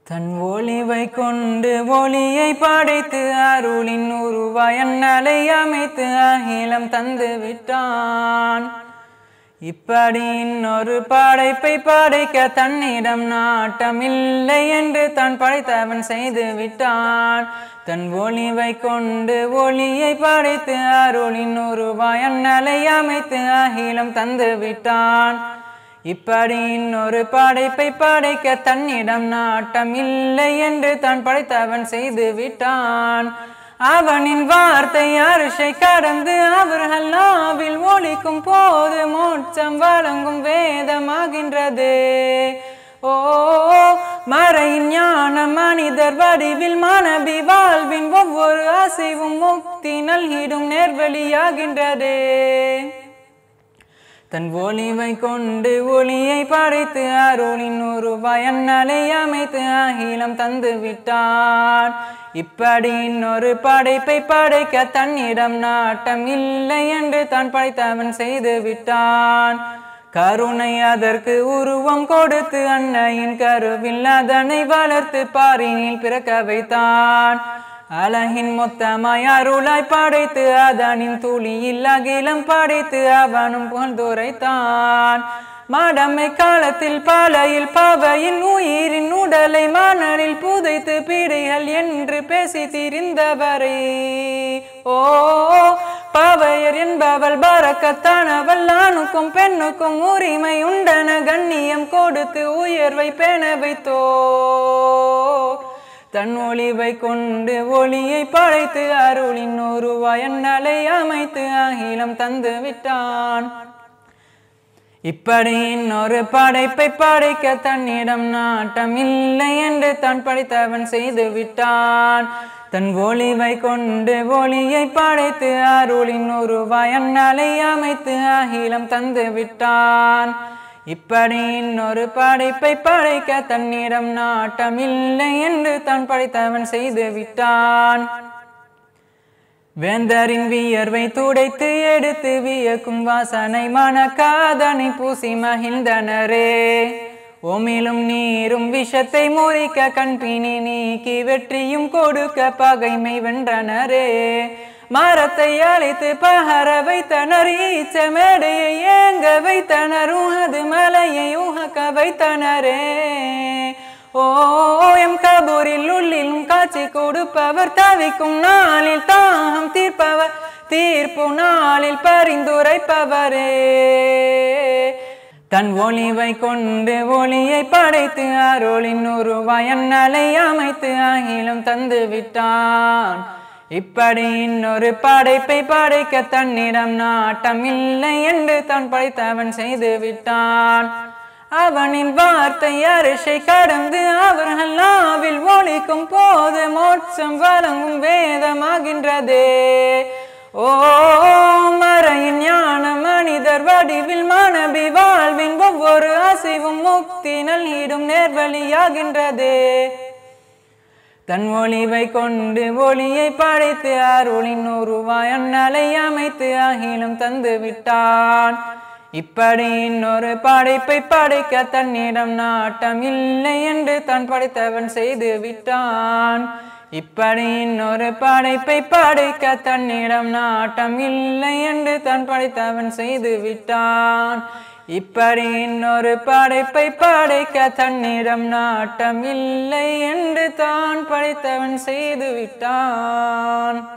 தன் ஒளிவை கொண்டு ஒளியை படைத்து அருளின் உருவாயன்னலை அமைத்து அகிலம் தந்து விட்டான் இப்படி இன்னொரு படைப்பை படைக்க தன்னிடம் நாட்டம் இல்லை என்று தான் படைத்தவன் செய்து விட்டான் தன் ஒளிவை கொண்டு ஒளியை படைத்து அருளின் உருவாய் அண்ணலை அமைத்து அகிலம் தந்து விட்டான் இப்படி இன்னொரு படைப்பை படைக்க தன்னிடம் நாட்டம் இல்லை என்று தான் படைத்தவன் செய்து விட்டான் அவனின் வார்த்தை அரிசை கடந்து அவர்கள் நாவில் ஒழிக்கும் போது மோட்சம் வழங்கும் வேதமாகின்றது ஓ மறையின் ஞான மனிதர் வடிவில் மனபி வாழ்வின் ஒவ்வொரு அசைவும் முக்தி நல்கிடும் நேர்வழியாகின்றது தன் ஒளிவை கொண்டு ஒளியை படைத்து அருளின் ஒரு பயனலை அமைத்து அகிலம் தந்து விட்டான் இப்படி இன்னொரு படைப்பை படைக்க தன்னிடம் நாட்டம் இல்லை என்று தான் படைத்தவன் செய்து விட்டான் கருணை அதற்கு உருவம் கொடுத்து அன்னையின் கருவில் அதனை வளர்த்து பாரினில் பிறக்க வைத்தான் அழகின் மொத்தமாய் அருளாய் படைத்து அதனின் துளியில் அகிலம் படைத்து அவனும் புகழ்ந்துரைத்தான் மாடம்மை காலத்தில் பாலையில் பாவையின் உயிரின் உடலை மணலில் புதைத்து பீடைகள் என்று பேசி திரிந்தவரே ஓ பாவையர் என்பவள் பறக்கத்தானவள் ஆணுக்கும் பெண்ணுக்கும் உரிமை உண்டன கண்ணியம் கொடுத்து உயர்வை பெண வைத்தோ தன் ஒளிவை கொண்டு ஒளியை படைத்து அருளின் ஒரு வயநலை அமைத்து அகிலம் தந்து விட்டான் இப்படி இன்னொரு படைப்பை படைக்க தன்னிடம் நாட்டம் இல்லை என்று தான் படைத்தவன் செய்து விட்டான் தன் ஒளிவை கொண்டு ஒளியை படைத்து அருளின் ஒரு வயநலை அமைத்து அகிலம் தந்து விட்டான் இப்படி இன்னொரு படைப்பை படைக்க தன்னிடம் நாட்டம் இல்லை என்று தான் படைத்தவன் செய்து விட்டான் வேந்தரின் வியர்வை துடைத்து எடுத்து வியக்கும் வாசனை மணக்காதனை பூசி மகிழ்ந்தனரே ஓமிலும் நீரும் விஷத்தை முறிக்க கண்பினி நீக்கி வெற்றியும் கொடுக்க பகைமை வென்றனரே மரத்தை அழைத்து பகர வைத்தனர் ஈச்ச மேடையை ஏங்க வைத்தனர் உகது மலையை உகக்க வைத்தனரே ஓ எம் கபூரில் உள்ளிலும் காட்சி கொடுப்பவர் தவிக்கும் நாளில் தாகம் தீர்ப்பவர் தீர்ப்பு நாளில் பரிந்துரைப்பவரே தன் ஒளிவை கொண்டு ஒளியை படைத்து அருளின் ஒரு வயநலை அமைத்து அகிலம் தந்து விட்டான் இப்படி இன்னொரு படைப்பை படைக்க தன்னிடம் நாட்டம் இல்லை என்று தான் படைத்தவன் செய்து விட்டான் அவனின் வார்த்தை அரிசை கடந்து அவர்கள் நாவில் ஒழிக்கும் போது மோட்சம் வழங்கும் வேதமாகின்றதே ஓ மறையின் ஞான மனிதர் வடிவில் மனபி வாழ்வின் ஒவ்வொரு அசைவும் முக்தி நல்கிடும் நேர்வழியாகின்றதே தன் ஒளிவை கொண்டு ஒளியை படைத்து அருளின் உருவாய் அந்நலை அமைத்து அகிலம் தந்து விட்டான் இப்படி இன்னொரு படைப்பை படைக்க தன்னிடம் நாட்டம் இல்லை என்று தான் படைத்தவன் செய்து விட்டான் இப்படி இன்னொரு படைப்பை படைக்க தன்னிடம் நாட்டம் இல்லை என்று தான் படைத்தவன் செய்து விட்டான் இப்படி இன்னொரு படைப்பை படைக்க தன்னிடம் நாட்டம் இல்லை என்று தான் படைத்தவன் செய்து விட்டான்